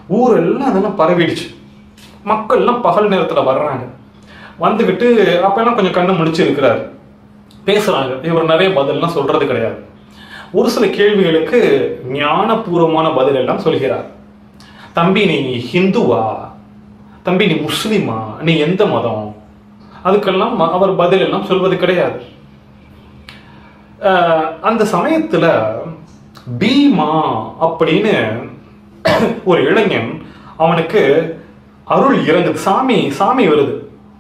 ஊரெல்லாம் அதெல்லாம் பரவிடுச்சு மக்கள்லாம் பகல் நேரத்துல வர்றாங்க வந்துக்கிட்டு அப்பெல்லாம் கொஞ்சம் கண்ணு முழிச்சு இருக்கிறாரு பேசுறாங்க இவர் நிறைய பதில்லாம் சொல்றது கிடையாது ஒரு சில கேள்விகளுக்கு ஞானபூர்வமான பதில் எல்லாம் சொல்கிறார் தம்பி நீ ஹிந்துவா தம்பி நீ முஸ்லிமா நீ எந்த மதம் அதுக்கெல்லாம் ம- அவர் பதில் எல்லாம் சொல்வது கிடையாது அஹ், அந்த சமயத்துல பீமா அப்படின்னு ஒரு இளைஞன் அவனுக்கு அருள் இறங்குது சாமி சாமி வருது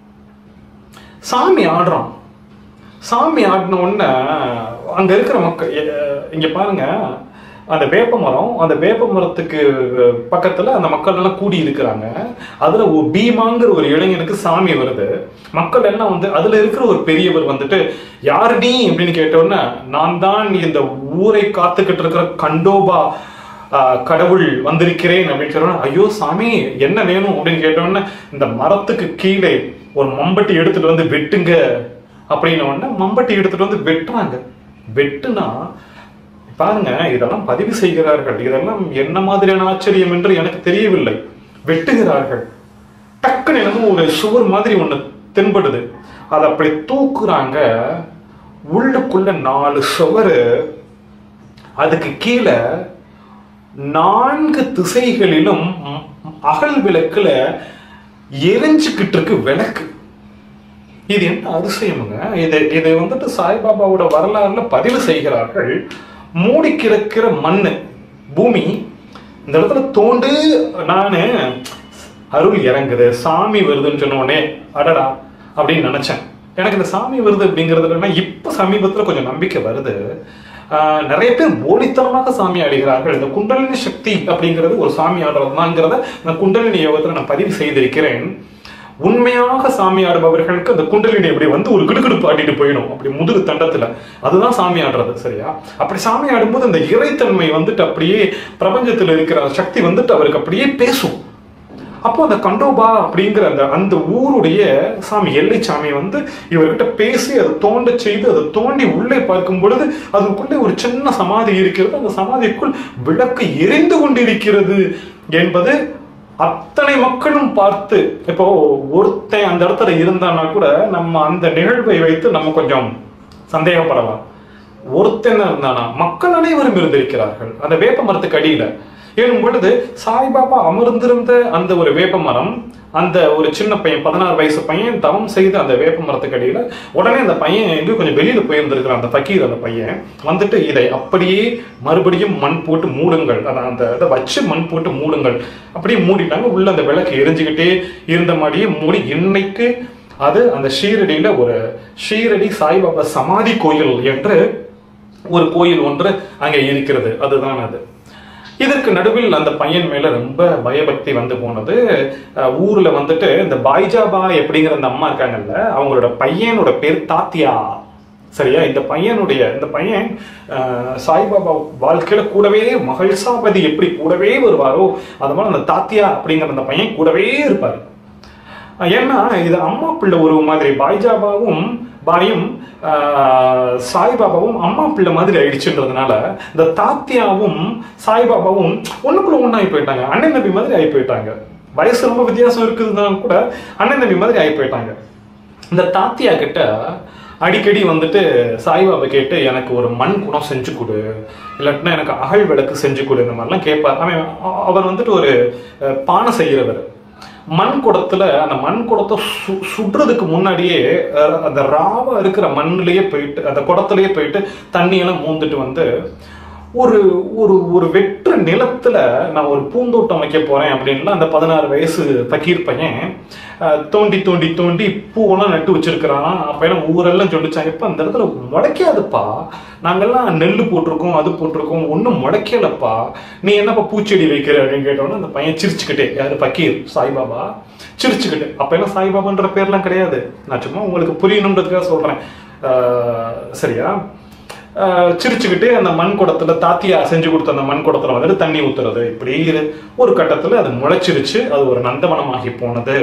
சாமி ஆடுறான் சாமி ஆடின உடனே அங்க இருக்கிற மக்கள் எ- இங்க பாருங்க அந்த வேப்ப மரம் அந்த வேப்ப மரத்துக்கு பக்கத்துல அந்த மக்கள் எல்லாம் கூடி இருக்கிறாங்க அதுல ஒரு பீமாங்கிற ஒரு இளைஞனுக்கு சாமி வருது மக்கள் எல்லாம் வந்து அதுல இருக்கிற ஒரு பெரியவர் வந்துட்டு யாரு நீ அப்படின்னு கேட்ட உடனே நான் தான் இந்த ஊரை காத்துக்கிட்டு இருக்கிற கண்டோபா ஆஹ், கடவுள் வந்திருக்கிறேன் அப்படின்னு சொன்னா ஐயோ சாமி என்ன வேணும் அப்படின்னு கேட்ட உடனே இந்த மரத்துக்கு கீழே ஒரு மம்பட்டி எடுத்துட்டு வந்து வெட்டுங்க அப்படின்ன உடனே மம்பட்டி எடுத்துட்டு வந்து வெட்டுறாங்க வெட்டுனா பாருங்க இதெல்லாம் பதிவு செய்கிறார்கள் இதெல்லாம் என்ன மாதிரியான ஆச்சரியம் என்று எனக்கு தெரியவில்லை வெட்டுகிறார்கள் டக்குன்னு என்னமோ ஒரு சுவர் மாதிரி ஒண்ணு தென்படுது அதை அப்படி தூக்குறாங்க உள்ளுக்குள்ள நாலு சுவரு அதுக்கு கீழே நான்கு திசைகளிலும் ம், அகல் விளக்குல எரிஞ்சுக்கிட்டு இருக்கு விளக்கு இது என்ன அதிசயமுங்க இது இது வந்துட்டு சாய்பாபாவோட வரலாறுல பதிவு செய்கிறார்கள் மூடி கிடக்கிற மண்ணு பூமி இந்த இடத்துல தோண்டு நானு அருள் இறங்குது சாமி வருதுன்னு சொன்ன உடனே அடடா அப்படின்னு நினைச்சேன் எனக்கு இந்த சாமி வருது அப்படிங்கிறதுல இப்ப சமீபத்துல கொஞ்சம் நம்பிக்கை வருது ஆஹ் நிறைய பேர் போலித்தனமாக சாமி ஆடுகிறார்கள் இந்த குண்டலினி சக்தி அப்படிங்கிறது ஒரு சாமி ஆடுறதுதாங்கிறத இந்த குண்டலினி யோகத்துல நான் பதிவு செய்திருக்கிறேன் உண்மையாக சாமி ஆடுபவர்களுக்கு அந்த குண்டலினி அப்படி வந்து ஒரு கிடுகிடுப்பு ஆடிட்டு போயிடும் அப்படி முதுகு தண்டத்துல அதுதான் சாமி ஆடுறது சரியா அப்படி சாமி ஆடும்போது அந்த இறைத்தன்மை வந்துட்டு அப்படியே பிரபஞ்சத்துல இருக்கிற சக்தி வந்துட்டு அவருக்கு அப்படியே பேசும் அப்போ அந்த கண்டோபா அப்படிங்கிற அந்த அந்த ஊருடைய சாமி எல்லை சாமி வந்து இவர்கிட்ட பேசி அதை தோண்ட செய்து அதை தோண்டி உள்ளே பார்க்கும் பொழுது அதுக்குள்ளே ஒரு சின்ன சமாதி இருக்கிறது அந்த சமாதிக்குள் விளக்கு எரிந்து கொண்டிருக்கிறது என்பது அத்தனை மக்களும் பார்த்து இப்போ ஒருத்தன் அந்த இடத்துல இருந்தான்னா கூட நம்ம அந்த நிகழ்வை வைத்து நம்ம கொஞ்சம் சந்தேகப்படலாம் ஒருத்தன் இருந்தானா மக்கள் அனைவரும் இருந்திருக்கிறார்கள் அந்த வேப்ப மரத்துக்கு அடியில ஏனும் பொழுது சாய்பாபா அமர்ந்திருந்த அந்த ஒரு வேப்ப மரம் அந்த ஒரு சின்ன பையன் பதினாறு வயசு பையன் தவம் செய்து அந்த வேப்ப மரத்துக்கு அடியில உடனே அந்த பையன் எங்கேயும் கொஞ்சம் வெளியில போயிருந்திருக்கிறான் அந்த ஃபக்கீர் அந்த பையன் வந்துட்டு இதை அப்படியே மறுபடியும் மண் போட்டு மூடுங்கள் அதான் அந்த இதை வச்சு மண் போட்டு மூடுங்கள் அப்படியே மூடிட்டாங்க உள்ள அந்த விளக்கு எரிஞ்சுக்கிட்டே இருந்த மாதிரியே மூடி இன்னைக்கு அது அந்த ஷீரடியில ஒரு ஷீரடி சாய்பாபா சமாதி கோயில் என்று ஒரு கோயில் ஒன்று அங்கே இருக்கிறது அதுதான் அது இதற்கு நடுவில் அந்த பையன் மேல ரொம்ப பயபக்தி வந்து போனது அஹ் ஊர்ல வந்துட்டு இந்த பாய்ஜாபாய் அப்படிங்கிற அந்த அம்மா இருக்காங்கல்ல அவங்களோட பையனோட பேர் தாத்தியா சரியா இந்த பையனுடைய இந்த பையன் அஹ், சாய்பாபா வாழ்க்கையில கூடவே மகிழ்சாபதி எப்படி கூடவே வருவாரோ அது மாதிரி அந்த தாத்தியா அப்படிங்கிற அந்த பையன் கூடவே இருப்பாரு ஏன்னா இது அம்மா பிள்ளை ஒரு மாதிரி பாய்ஜாபாவும் பாயும் ஆஹ், சாய்பாபாவும் அம்மா பிள்ளை மாதிரி ஆயிடுச்சுன்றதுனால இந்த தாத்தியாவும் சாய்பாபாவும் ஒண்ணுக்குள்ள ஒண்ணாகி போயிட்டாங்க அண்ணன் தம்பி மாதிரி ஆகி போயிட்டாங்க வயசு ரொம்ப வித்தியாசம் இருக்குதுன்னா கூட அண்ணன் தம்பி மாதிரி ஆகி போயிட்டாங்க இந்த தாத்தியா கிட்ட அடிக்கடி வந்துட்டு சாய்பாபா கேட்டு எனக்கு ஒரு மண் குடம் செஞ்சு கொடு இல்லாட்டினா எனக்கு அகல் விளக்கு செஞ்சு கொடு இந்த மாதிரிலாம் கேட்பார் அவன் அ- அவர் வந்துட்டு ஒரு அஹ், பானை செய்கிறவர் மண் குடத்துல அந்த மண் குடத்தை சு சுடுறதுக்கு முன்னாடியே அஹ், அந்த ராவா இருக்கிற மண்ணிலேயே போயிட்டு அந்த குடத்துலயே போயிட்டு தண்ணியெல்லாம் மூந்துட்டு வந்து ஒரு ஒரு ஒரு வெற்று நிலத்துல நான் ஒரு பூந்தோட்டம் வைக்க போறேன் அப்படின்லாம் அந்த பதினாறு வயசு பக்கீர் பையன் அஹ், தோண்டி தோண்டி தோண்டி பூவெல்லாம் நட்டு வச்சிருக்கிறான் அப்ப எல்லாம் ஊரெல்லாம் சொல்லிச்சாங்க இப்ப அந்த இடத்துல முளைக்காதுப்பா நாங்கெல்லாம் நெல் போட்டிருக்கோம் அது போட்டிருக்கோம் ஒன்றும் முளைக்கலப்பா நீ என்னப்பா பூச்செடி வைக்கிற அப்படின்னு கேட்டோன்னே அந்த பையன் சிரிச்சுக்கிட்டே யாரு பக்கீர் சாய்பாபா சிரிச்சுக்கிட்டு அப்ப எல்லாம் சாய்பாபான்ற பேர்லாம் கிடையாது நான் சும்மா உங்களுக்கு புரியணுன்றதுக்காக சொல்றேன் அஹ், சரியா ஆஹ் சிரிச்சுக்கிட்டு அந்த மண் குடத்துல தாத்தியா செஞ்சு கொடுத்த அந்த மண் குடத்துல வந்துட்டு தண்ணி ஊத்துறது இப்படி இரு- ஒரு கட்டத்துல அது முளைச்சிருச்சு அது ஒரு நந்தவனமாகி போனது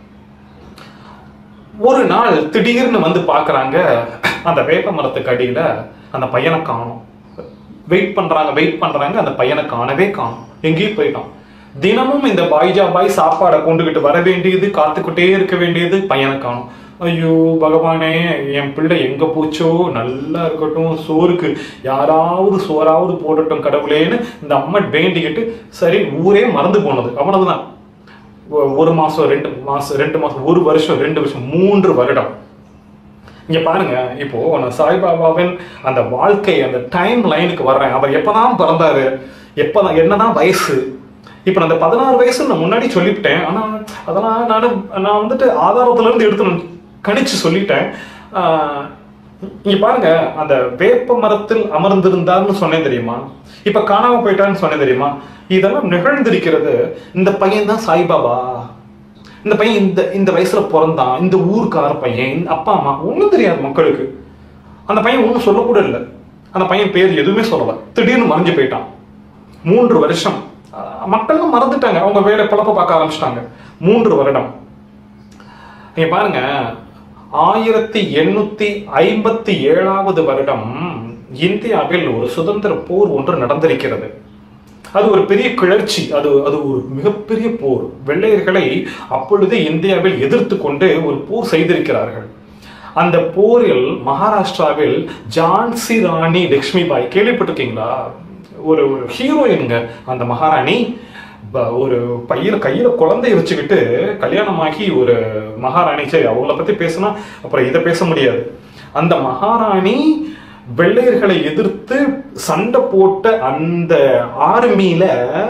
ஒரு நாள் திடீர்னு வந்து பாக்குறாங்க அந்த வேப்ப மரத்துக்கு அடியில அந்த பையனை காணும் வெயிட் பண்றாங்க வெயிட் பண்றாங்க அந்த பையனை காணவே காணும் எங்கேயும் போயிட்டான் தினமும் இந்த பாய்ஜா பாய் சாப்பாடை கொண்டுகிட்டு வர வேண்டியது காத்துக்கிட்டே இருக்க வேண்டியது பையனை காணும் ஐயோ பகவானே என் பிள்ளை எங்க போச்சோ நல்லா இருக்கட்டும் சோறுக்கு யாராவது சோறாவது போடட்டும் கடவுளேன்னு இந்த அம்மா வேண்டிக்கிட்டு சரி ஊரே மறந்து போனது அவ்வளவுதான் ஒ- ஒரு மாசம் ரெண்டு மாசம் ரெண்டு மாசம் ஒரு வருஷம் ரெண்டு வருஷம் மூன்று வருடம் இங்க பாருங்க இப்போ நான் சாய்பாபாவின் அந்த வாழ்க்கை அந்த டைம் லைனுக்கு வர்றேன் அவர் எப்பதான் பிறந்தாரு எப்பதான் என்னதான் வயசு இப்போ நான் அந்த பதினாறு வயசு நான் முன்னாடி சொல்லிவிட்டேன் ஆனா அதெல்லாம் நான் நான் வந்துட்டு ஆதாரத்துல இருந்து எடுத்து நான் கணிச்சு சொல்லிட்டேன் ஆஹ், இங்க பாருங்க அந்த வேப்ப மரத்தில் அமர்ந்திருந்தார்னு சொன்னேன் தெரியுமா இப்ப காணாம போயிட்டான்னு சொன்னேன் தெரியுமா இதெல்லாம் நிகழ்ந்திருக்கிறது இந்த பையன் தான் சாய்பாபா இந்த பையன் இந்த இந்த வயசுல பிறந்தான் இந்த ஊருக்கார பையன் இந்த அப்பா அம்மா ஒண்ணும் தெரியாது மக்களுக்கு அந்த பையன் ஒன்றும் சொல்லக்கூட இல்லை அந்த பையன் பேர் எதுவுமே சொல்லல திடீர்னு மறைஞ்சு போயிட்டான் மூன்று வருஷம் அஹ் மக்களும் மறந்துட்டாங்க அவங்க வேலை பழப்ப பார்க்க ஆரம்பிச்சிட்டாங்க மூன்று வருடம் நீங்க பாருங்க ஆயிரத்தி எண்ணூத்தி ஐம்பத்தி ஏழாவது வருடம் இந்தியாவில் ஒரு சுதந்திர போர் ஒன்று நடந்திருக்கிறது அது ஒரு பெரிய கிளர்ச்சி அது அது ஒரு மிகப்பெரிய போர் வெள்ளையர்களை அப்பொழுது இந்தியாவில் எதிர்த்து கொண்டு ஒரு போர் செய்திருக்கிறார்கள் அந்த போரில் மகாராஷ்டிராவில் ஜான்சி ராணி லக்ஷ்மிபாய் கேள்விப்பட்டிருக்கீங்களா ஒரு ஒரு ஹீரோயினுங்க அந்த மகாராணி ப- ஒரு பையில கையில குழந்தைய வச்சுக்கிட்டு கல்யாணமாகி ஒரு மகாராணி சரி அவங்கள பத்தி பேசினா அப்புறம் இதை பேச முடியாது அந்த மகாராணி வெள்ளையர்களை எதிர்த்து சண்டை போட்ட அந்த ஆர்மியில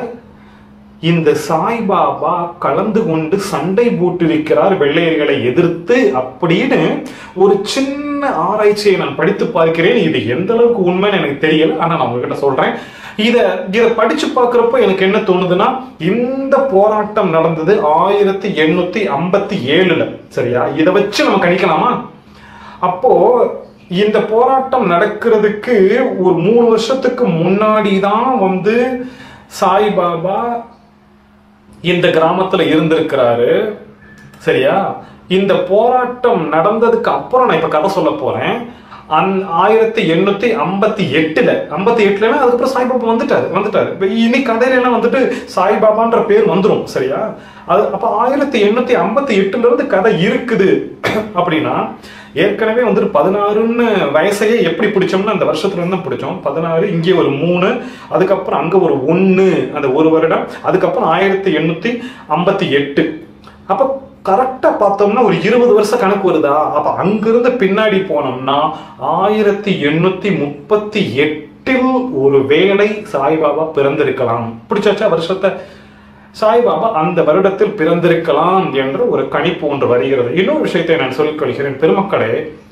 இந்த சாய்பாபா கலந்து கொண்டு சண்டை போட்டிருக்கிறார் வெள்ளையர்களை எதிர்த்து அப்படின்னு ஒரு சின்ன ஆராய்ச்சியை நான் படித்து பார்க்கிறேன் இது எந்த அளவுக்கு உண்மைன்னு எனக்கு தெரியல ஆனா நான் உங்ககிட்ட சொல்றேன் இத இத படிச்சு பார்க்கிறப்போ எனக்கு என்ன தோணுதுன்னா இந்த போராட்டம் நடந்தது ஆயிரத்தி எண்ணூத்தி ஐம்பத்தி ஏழுல சரியா இதை வச்சு நம்ம கணிக்கலாமா அப்போ இந்த போராட்டம் நடக்கிறதுக்கு ஒரு மூணு வருஷத்துக்கு முன்னாடி தான் வந்து சாய்பாபா இந்த கிராமத்துல இருந்திருக்கிறாரு சரியா இந்த போராட்டம் நடந்ததுக்கு அப்புறம் நான் இப்ப கதை சொல்ல போறேன் அந் ஆயிரத்தி எண்ணூத்தி ஐம்பத்தி எட்டுல ஐம்பத்தி எட்டுல அதுக்கப்புறம் சாய்பாபா வந்துட்டாரு வந்துட்டாரு இப்ப இனி கதையில எல்லாம் வந்துட்டு சாய்பாபான்ற பேர் வந்துரும் சரியா அது அப்ப ஆயிரத்தி எண்ணூத்தி ஐம்பத்தி எட்டுல இருந்து கதை இருக்குது அப்படின்னா ஏற்கனவே வந்துட்டு பதினாறுன்னு வயசையே எப்படி பிடிச்சோம்னா அந்த வருஷத்துல இருந்து தான் பிடிச்சோம் பதினாறு இங்கே ஒரு மூணு அதுக்கப்புறம் அங்க ஒரு ஒண்ணு அந்த ஒரு வருடம் அதுக்கப்புறம் ஆயிரத்தி எண்ணூத்தி ஐம்பத்தி எட்டு அப்ப கரெக்டா பார்த்தோம்னா ஒரு இருபது வருஷம் கணக்கு வருதா அப்ப அங்கிருந்து பின்னாடி போனோம்னா ஆயிரத்தி எண்ணூத்தி முப்பத்தி எட்டில் ஒரு வேளை சாய்பாபா பிறந்திருக்கலாம் பிடிச்சாச்சா வருஷத்தை சாய்பாபா அந்த வருடத்தில் பிறந்திருக்கலாம் என்ற ஒரு கணிப்பு ஒன்று வருகிறது இன்னொரு விஷயத்தை நான் சொல்லிக் கொள்கிறேன் பெருமக்களே